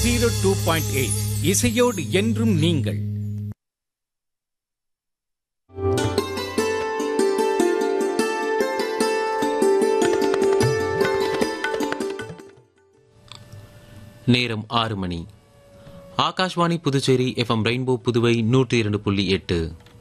zero two point eight இசையோடு என்றும் நீங்கள் நேரம் ஆறு மணி ஆகாஷ்வாணி புதுச்சேரி எஃப்எம் ரெயின்போ புதுவை நூற்றி இரண்டு புள்ளி எட்டு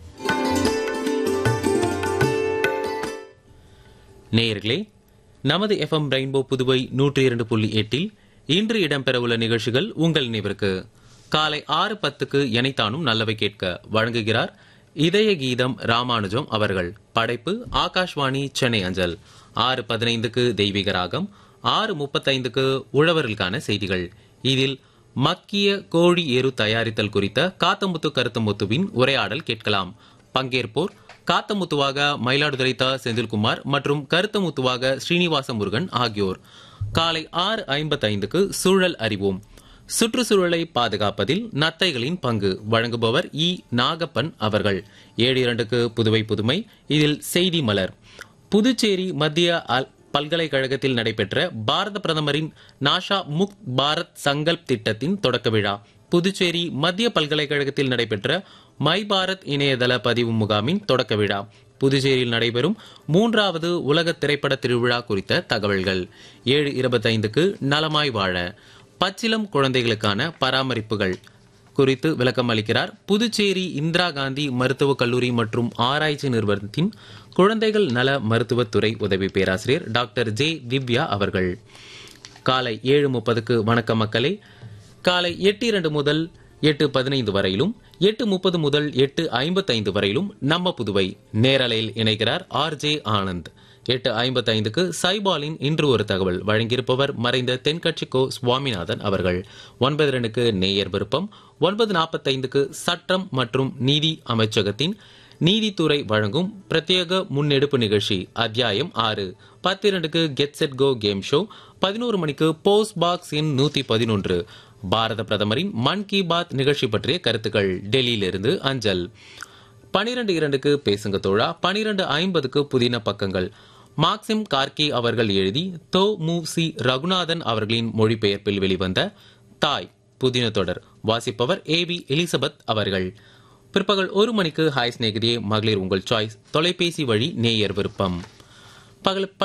நேயர்களே நமது எஃப்எம் ரெயின்போ புதுவை நூற்றி இரண்டு புள்ளி எட்டில் இன்று இடம்பெறவுள்ள நிகழ்ச்சிகள் உங்கள் நினைவிற்கு காலை ஆறு பத்துக்கு எனைத்தானும் நல்லவை கேட்க வழங்குகிறார் இதய கீதம் ராமானுஜம் அவர்கள் படைப்பு ஆகாஷ்வாணி சென்னை அஞ்சல் ஆறு பதினைந்துக்கு தெய்வீக ராகம் ஆறு முப்பத்தைந்துக்கு உழவர்களுக்கான செய்திகள் இதில் மக்கிய கோழி எரு தயாரித்தல் குறித்த காத்தமுத்து கருத்தமுத்துவின் உரையாடல் கேட்கலாம் பங்கேற்போர் காத்தமுத்துவாக மயிலாடுதுறை த செந்தில்குமார் மற்றும் கருத்தமுத்துவாக ஸ்ரீனிவாச முருகன் ஆகியோர் காலை ஆறு ஐம்பத்தைந்துக்கு சூழல் அறிவோம் சுற்றுச்சூழலை பாதுகாப்பதில் நத்தைகளின் பங்கு வழங்குபவர் இ நாகப்பன் அவர்கள் ஏழு இரண்டுக்கு புதுவை புதுமை இதில் செய்தி மலர் புதுச்சேரி மத்திய அல்- பல்கலைக்கழகத்தில் நடைபெற்ற பாரத பிரதமரின் நாஷா முக்த் பாரத் சங்கல்ப் திட்டத்தின் தொடக்க விழா புதுச்சேரி மத்திய பல்கலைக்கழகத்தில் நடைபெற்ற மை பாரத் இணையதள பதிவு முகாமின் தொடக்க விழா புதுச்சேரியில் நடைபெறும் மூன்றாவது உலக திரைப்பட திருவிழா குறித்த தகவல்கள் ஏழு இருபத்தைந்துக்கு நலமாய் வாழ பச்சிலம் குழந்தைகளுக்கான பராமரிப்புகள் குறித்து விளக்கம் அளிக்கிறார் புதுச்சேரி இந்திரா காந்தி மருத்துவக் கல்லூரி மற்றும் ஆராய்ச்சி நிறுவனத்தின் குழந்தைகள் நல மருத்துவத்துறை உதவி பேராசிரியர் டாக்டர் ஜே திவ்யா அவர்கள் காலை ஏழு முப்பதுக்கு வணக்க மக்களே காலை எட்டு இரண்டு முதல் எட்டு பதினைந்து வரையிலும் எட்டு முப்பது முதல் எட்டு ஐம்பத்தைந்து வரையிலும் நம்ம புதுவை நேரலையில் இணைகிறார் ஆர் ஜே ஆனந்த் எட்டு ஐம்பத்தைந்துக்கு சைபாலின் இன்று ஒரு தகவல் வழங்கியிருப்பவர் மறைந்த தென்கட்சி கோ சுவாமிநாதன் அவர்கள் ஒன்பது ரெண்டுக்கு நேயர் விருப்பம் ஒன்பது நாற்பத்தைந்துக்கு சட்டம் மற்றும் நீதி அமைச்சகத்தின் நீதித்துறை வழங்கும் பிரத்யேக முன்னெடுப்பு நிகழ்ச்சி அத்தியாயம் ஆறு பத்து இரண்டுக்கு get set go game show பதினோரு மணிக்கு போஸ்ட் பாக்ஸ் இன் நூத்தி பதினொன்று பாரத பிரதமரின் மன் கி பாத் நிகழ்ச்சி பற்றிய கருத்துக்கள் டெல்லியிலிருந்து அஞ்சல் பனிரெண்டு இரண்டுக்கு பேசுங்க தோழா பனிரெண்டு ஐம்பதுக்கு புதின பக்கங்கள் மார்க்சிம் கார்கி அவர்கள் எழுதி தோ மு சி ரகுநாதன் அவர்களின் மொழிபெயர்ப்பில் வெளிவந்த தாய் புதின தொடர் வாசிப்பவர் ஏ பி எலிசபெத் அவர்கள் பிற்பகல் ஒரு மணிக்கு ஹாய் சிநேகிதியே மகளிர் உங்கள் சாய்ஸ் தொலைபேசி வழி நேயர் விருப்பம் பகல்